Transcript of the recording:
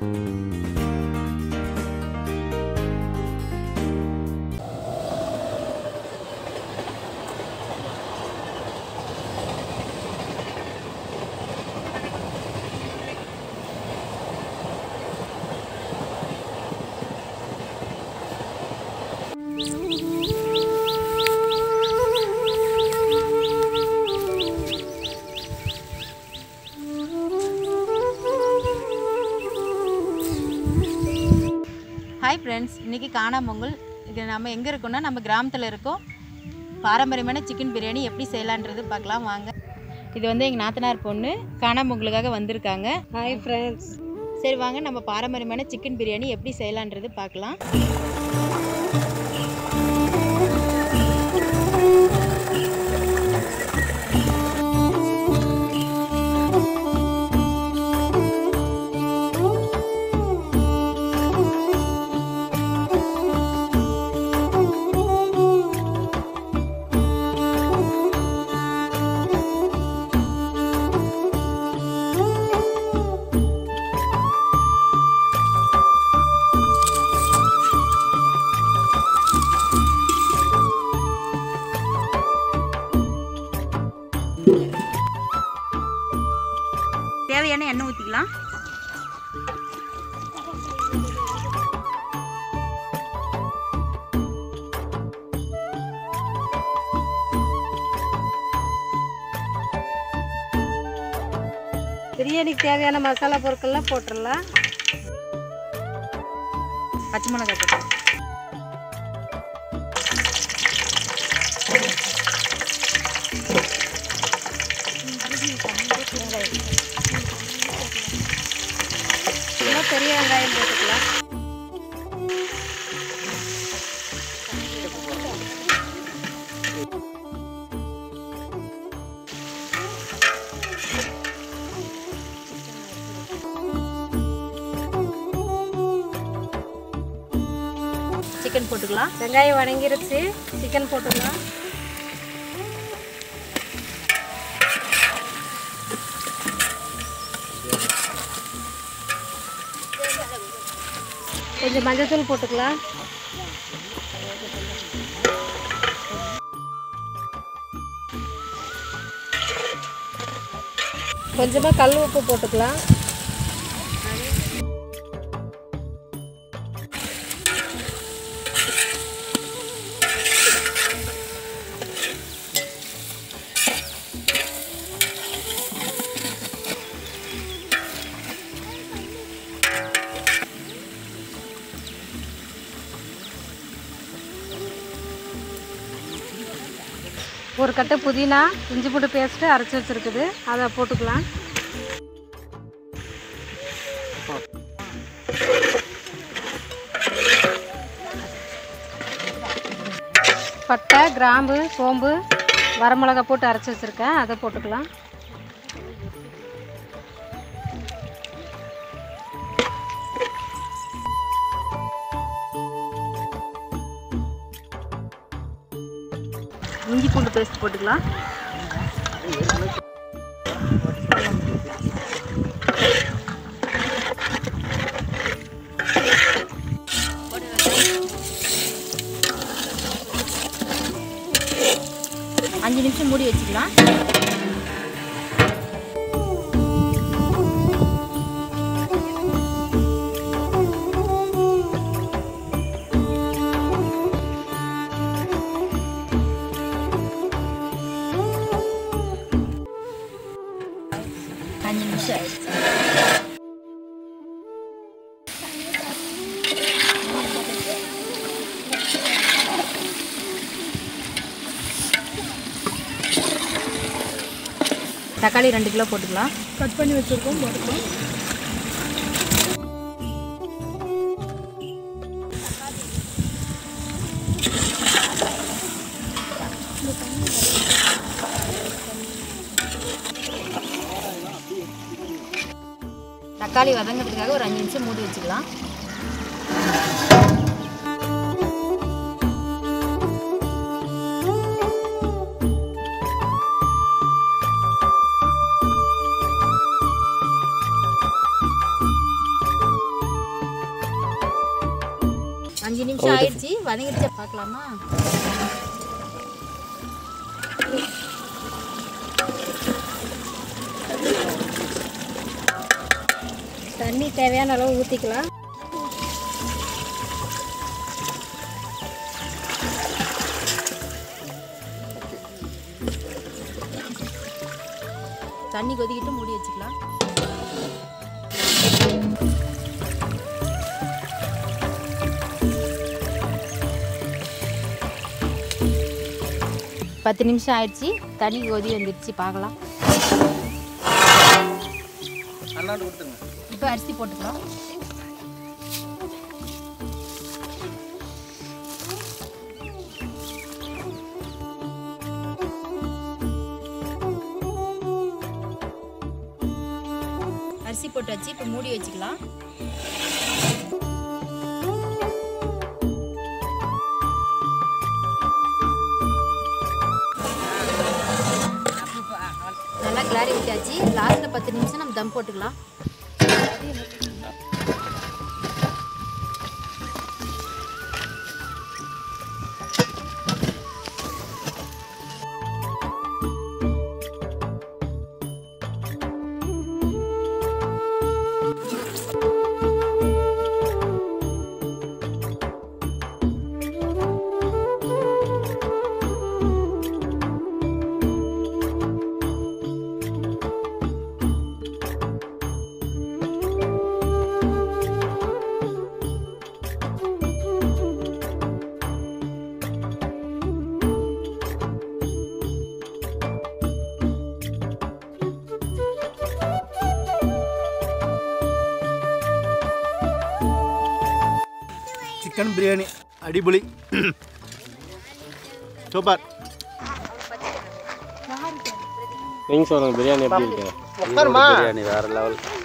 hi friends இன்றைக்கி காணாமொங்கல் இது நம்ம எங்கே இருக்கோம்னா நம்ம கிராமத்தில் இருக்கோம் பாரம்பரியமான சிக்கன் பிரியாணி எப்படி செய்யலான்றது பார்க்கலாம் வாங்க இது வந்து எங்கள் நாத்தனார் பொண்ணு காணாமொங்கலுக்காக வந்திருக்காங்க ஹாய் ஃப்ரெண்ட்ஸ் சரி வாங்க நம்ம பாரம்பரியமான சிக்கன் பிரியாணி எப்படி செய்யலான்றது பார்க்கலாம் தேவையான எண்ணெய் ஊற்றிக்கலாம் பிரியாணிக்கு தேவையான மசாலா பொருட்கள்லாம் போட்டுடலாம் பச்சை மிளகாய் போட்டுக்கலாம் இன்னும் பெரிய வெங்காயம் போட்டுக்கலாம் சிக்கன் போட்டுக்கலாம் வெங்காயம் வணங்கிருச்சு சிக்கன் போட்டுடலாம் கொஞ்சம் மஞ்சள்தூள் போட்டுக்கலாம் கொஞ்சமாக கல் உப்பு போட்டுக்கலாம் ஒரு கட்டு புதினா இஞ்சி பூண்டு பேஸ்ட்டு அரைச்சி வச்சுருக்குது அதை போட்டுக்கலாம் பட்டை கிராம்பு சோம்பு வரமிளகா போட்டு அரைச்சி வச்சுருக்கேன் அதை போட்டுக்கலாம் இஞ்சி பூண்டு பேஸ்ட் போட்டுக்கலாம் அஞ்சு நிமிஷம் மூடி வச்சுக்கலாம் அஞ்சு நிமிஷம் ஆயிடுச்சு தக்காளி ரெண்டு கிலோ போட்டுக்கலாம் கட் பண்ணி வச்சுருக்கோம் போட்டுக்கலாம் தக்காளி வதங்கிறதுக்காக ஒரு அஞ்சு நிமிஷம் மூடி வச்சுக்கலாம் வதங்கிட்டு பார்க்கலாமா தண்ணி தேவையான அளவு ஊற்றிக்கலாம் தண்ணி கொதிக்கிட்டு மூடி வச்சுக்கலாம் பத்து நிமிஷம் ஆயிடுச்சு தண்ணி கொதி வந்துடுச்சு பார்க்கலாம் அண்ணாண்டு கொடுத்துருங்க இப்போ அரிசி போட்டுக்கலாம் அரிசி போட்டு வச்சு இப்போ மூடி வச்சுக்கலாம் நல்லா கிளாரி விட்டாச்சு லாஸ்ட்டில் பத்து நிமிஷம் நம்ம தம் போட்டுக்கலாம் சிக்கன் பிரியாணி அடிபொலி சூப்பர் நீங்கள் சொல்லுங்கள் பிரியாணி எப்படி இருக்கு உட்காருமா பிரியாணி வேறு லெவல்